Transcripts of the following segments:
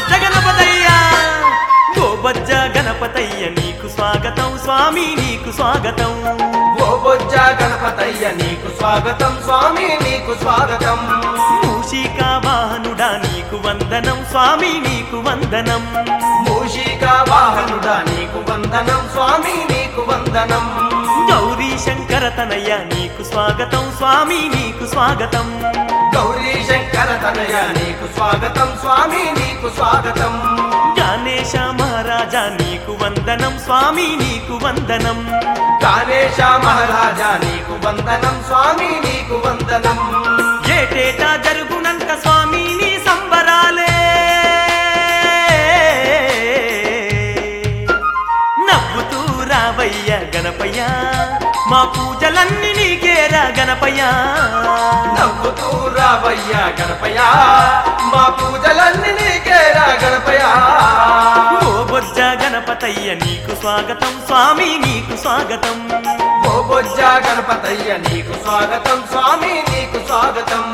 బొజ్జ గణపతయ్య ఓ బొజ్జ గణపతయ్య నీకు స్వాగతం స్వామి నీకు స్వాగతం ఓ బొజ్జ గణపతయ్య నీకు స్వాగతం స్వామి నీకు స్వాగతం మూషిక వాహనుడా నీకు వందనం స్వామి నీకు వందనం మూషిక వాహనుడా నీకు వందనం స్వామి నీకు వందనం గౌరీ శంకర తనయ్య నీకు స్వాగతం స్వామి నీకు స్వాగతం గౌరీ శంకర తనయ నీకు స్వాగతం స్వామి నీకు స్వాగతం గణేశ మహారాజా నీకు వందనం స్వామి నీకు వందనం గణేశ మహారాజా నీకు వందనం స్వామి నీకు వందనం ఏటేటా జరుగునంత స్వామి నీ సంబరాలే నవ్వుతూ రావయ్య గణపయ్య మా పూజలన్నీ నీకేరా గణపయ్య నవ్వుతూ రావయ్య గణపయ మా పూజలన్నీ నీకేరా గణపయ ఓ బొజ్జ గణపతయ్య నీకు స్వాగతం స్వామి నీకు స్వాగతం ఓ బొజ్జ గణపతయ్య నీకు స్వాగతం స్వామి నీకు స్వాగతం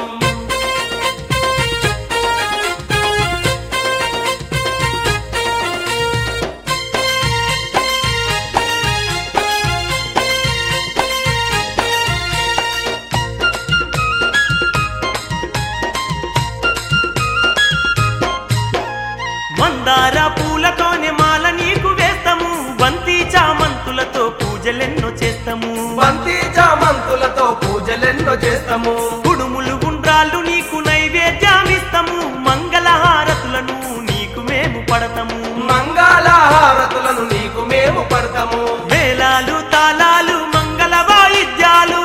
మందార పూలతోనే మాల నీకు వేస్తాము బంతి చామంతులతో పూజలెన్నో చేస్తాము బంతి చామంతులతో పూజలెన్నో చేస్తాము కుడుములు గుండ్రాళ్ళు నీకు నైవేద్యామిస్తాము మంగళహారతులను నీకు మేము పడతాము మంగళహారతులను నీకు మేము పడతాము మేళాలు తాళాలు మంగళ వాయిద్యాలు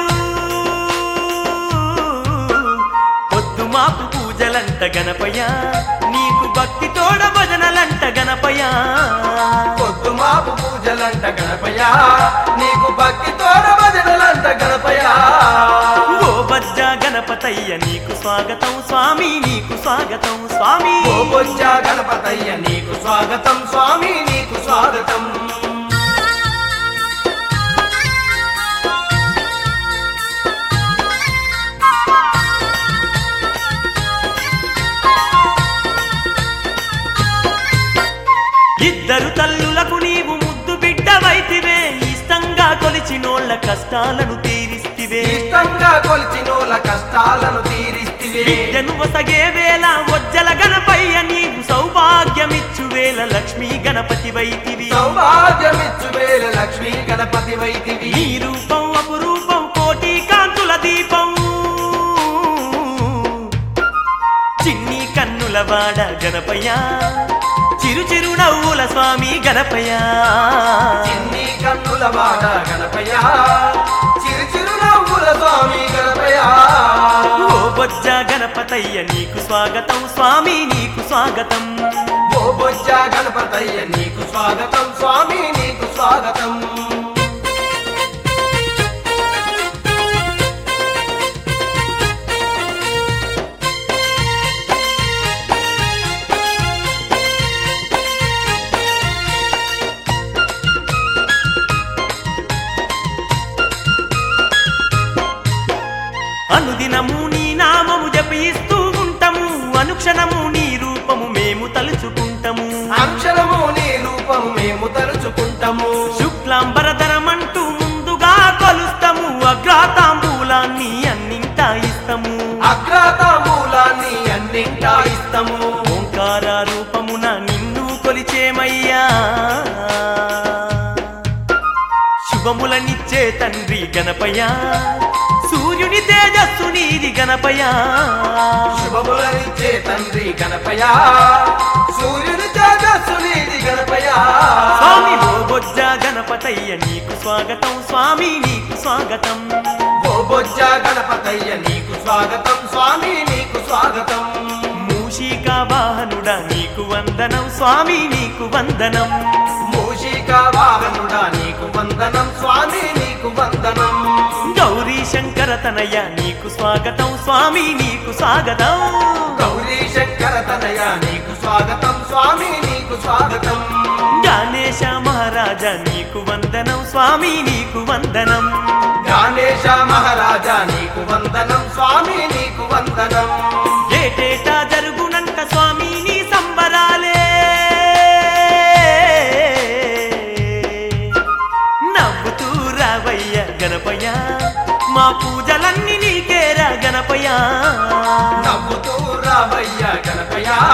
పొద్దు మాపు పూజలంట గణపయ్య నీకు భక్తి తోడ భజనలంట గణపయ్య పొద్దు మాపు పూజలంట గణపయ నీకు భక్తి తోడ భజనలంట గణపయ ఓ బజ్జ గణపతయ్య నీకు స్వాగతం స్వామి నీకు స్వాగతం స్వామి ఓ బొజ్జ గణపతయ్య నీకు స్వాగతం స్వామి నీకు స్వాగతం ఇద్దరు తల్లులకు నీవు ముద్దు బిడ్డవైతివే ఇష్టంగా కొలిచినోళ్ళ కష్టాలను తీరిస్తివే ఇష్టంగా కొలిచినోల కష్టాలను తీరిస్తివే విద్యను వసగే వేళ వజ్జల గణపయ్య నీవు సౌభాగ్యమిచ్చు వేళ లక్ష్మీ గణపతి వైతివి సౌభాగ్యమిచ్చు వేల లక్ష్మీ గణపతి వైతివి నీ రూపం అపురూపం కోటి కాంతుల దీపం చిన్ని కన్నుల వాడ గణపయ్య చిరు చిరు నవ్వుల స్వామి గణపయ్య చిన్ని కన్నుల వాడ గణపయ చిరు చిరు నవ్వుల స్వామి గణపయ ఓ బొజ్జ గణపతయ్య నీకు స్వాగతం స్వామి నీకు స్వాగతం ఓ బొజ్జ గణపతయ్య నీకు స్వాగతం స్వామి నీకు స్వాగతం అనుదినము నీ నామము జపిస్తూ ఉంటాము అనుక్షణము నీ రూపము మేము తలుచుకుంటాము అక్షరము నీ రూపం మేము తలుచుకుంటాము శుక్లాంబరధరమంటూ ముందుగా కొలుస్తాము అగ్రాతాంబూలాన్ని అన్నింటా ఇస్తాము అగ్రతాంబూలాన్ని అన్నింటా ఇస్తాము ఓంకార రూపమున నిన్ను కొలిచేమయ్యా శుభములనిచ్చే తండ్రి గణపయ్య సూర్యుని తేజస్సు నీది గణపయ్య శుభములనిచ్చే తండ్రి గణపయ సూర్యుని తేజస్సు నీది గణపయ స్వామి ఓ బొజ్జ గణపతయ్య నీకు స్వాగతం స్వామి నీకు స్వాగతం ఓ బొజ్జ గణపతయ్య నీకు స్వాగతం స్వామి నీకు స్వాగతం మూషిక వాహనుడా నీకు వందనం స్వామి నీకు వందనం మూషిక వాహనుడా నీకు వందనం స్వామి నీకు వందనం గౌరీ శంకర తనయ్య నీకు స్వాగతం స్వామి నీకు స్వాగతం గౌరీ శంకర తనయ నీకు స్వాగతం స్వామి నీకు స్వాగతం గణేశ మహారాజా నీకు వందనం స్వామి నీకు వందనం గణేశ మహారాజా నీకు వందనం స్వామి నీకు వందనం ఏటేటా జరుగునంట స్వామి నీ సంబరా గణపయ్యా నవ్వుతూ రావయ్య గణపయ్యా